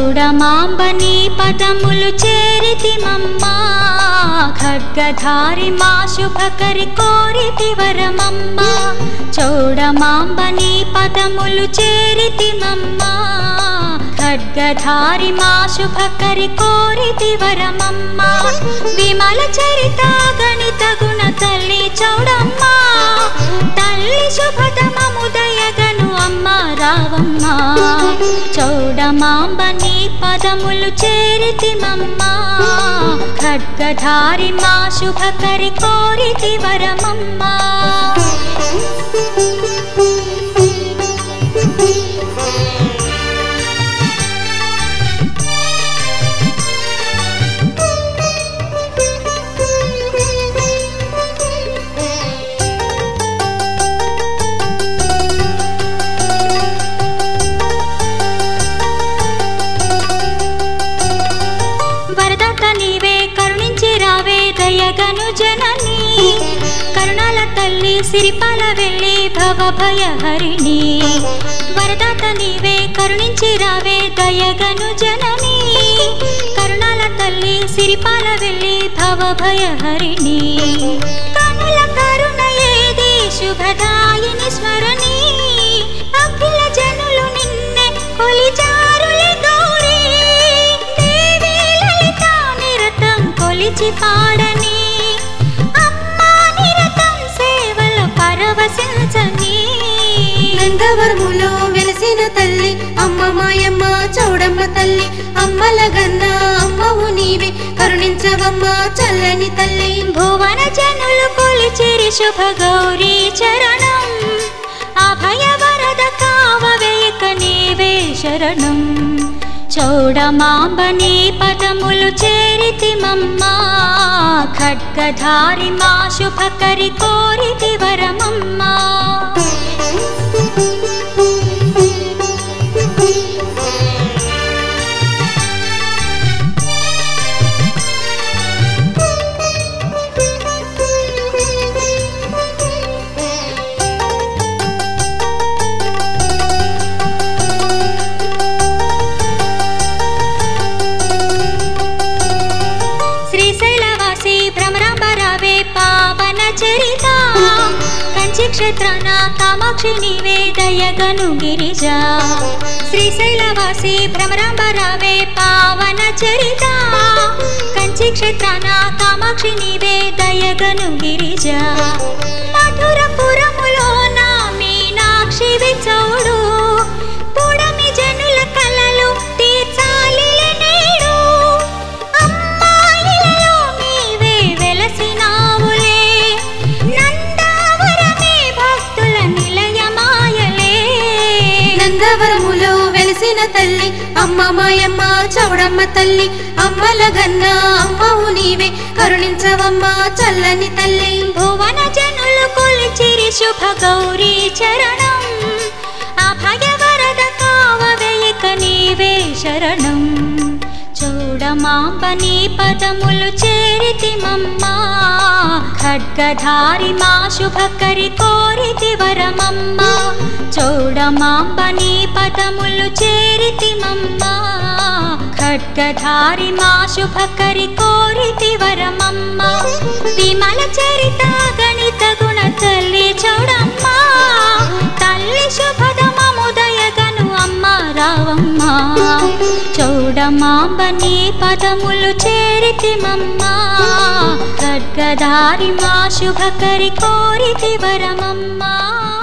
చౌడమాంబ నీ పదములు చేరితిమమ్మా ఖడ్గధారి మా శుభకరి కోరితి వరమమ్మా చౌడమాంబ నీ పదములు చేరితిమమ్మా ఖడ్గధారి మా శుభకరి కోరితి వరమమ్మా విమల చరిత గణిత గుణ తల్లి చౌడమ్మా తల్లి శుభతమము దయగను అమ్మ రావమ్మ చౌడమాంబ నీ పదములు చేరితిమమ్మా ఖడ్గధారి మా శుభకరి కోరితి వరమమ్మా వరదాత నీవే కరుణించి రావే దయగను జనని కరుణాల తల్లి సిరిపాల వెళ్ళి భవ భయ హరిణి వరదాత నీవే కరుణించి రావే దయగను జనని కరుణాల తల్లి సిరిపాల వెళ్ళి భవ భయ హరిణి కనుల కరుణ ఏది శుభదాయిని స్మరణి అఖిల జనులు నిన్నే కొలిచారులే గౌరీ దేవి లలిత నిరతం కొలిచి పాడని అమ్మా నిరతం సేవల పరవశించని నందవరములో వెలసిన తల్లి అమ్మ మాయమ్మ చౌడమ్మ తల్లి అమ్మల గన్న అమ్మవు నీవే కరుణించవమ్మ చల్లని తల్లి భువన జనులు కొలిచిరి శుభ గౌరీ చరణం అభయ వరద కావవేక నీవే శరణం చౌడమాంబ నీ పదములు చేరితిమమ్మా ఖడ్గధారి మా శుభకరి కోరితి వరమమ్మా శ్రీశైలవాసి భ్రమరాంబరావే పావన చరిత కంచి క్షేత్రాన కామాక్షి నీవే దయగను గిరిజ శ్రీశైలవాసి భ్రమరాంబరావే పావన చరిత కంచి క్షేత్రాన కామాక్షి నీవే దయగను గిరిజ మధురపురములో నా మీనాక్షి చౌడు పుడమి జనుల కలలు తీర్చాలి నేడు అమ్మాయిలలో నీవే వెలసినావులే నందావరమే భక్తుల నిలయమాయలే నందవరములో వెలసిన తల్లి అమ్మ మాయమ్మ చౌడమ్మ తల్లి అమ్మల గన్న అమ్మవు నీవే కరుణించవమ్మ చల్లని తల్లి భువన జనులు కొలిచిరి శుభ గౌరీ చరణం అభయ వరద కావవేయక నీవే శరణం చూడమాంబ నీ పదములు చేరితిమమ్మా ఖడ్గధారి మా శుభకరి కోరితి వరమమ్మా చౌడమాంబ నీ పదములు చేరితిమమ్మా ఖడ్గధారి మా శుభకరి కోరితి వరమమ్మా విమల చరిత గణిత గుణ తల్లి చౌడమ్మా తల్లి శుభదమముదయగను అమ్మ రావమ్మ చౌడమాంబ నీ పదములు చేరితిమమ్మా ఖడ్గధారి మా శుభకరి కోరితి వరమమ్మా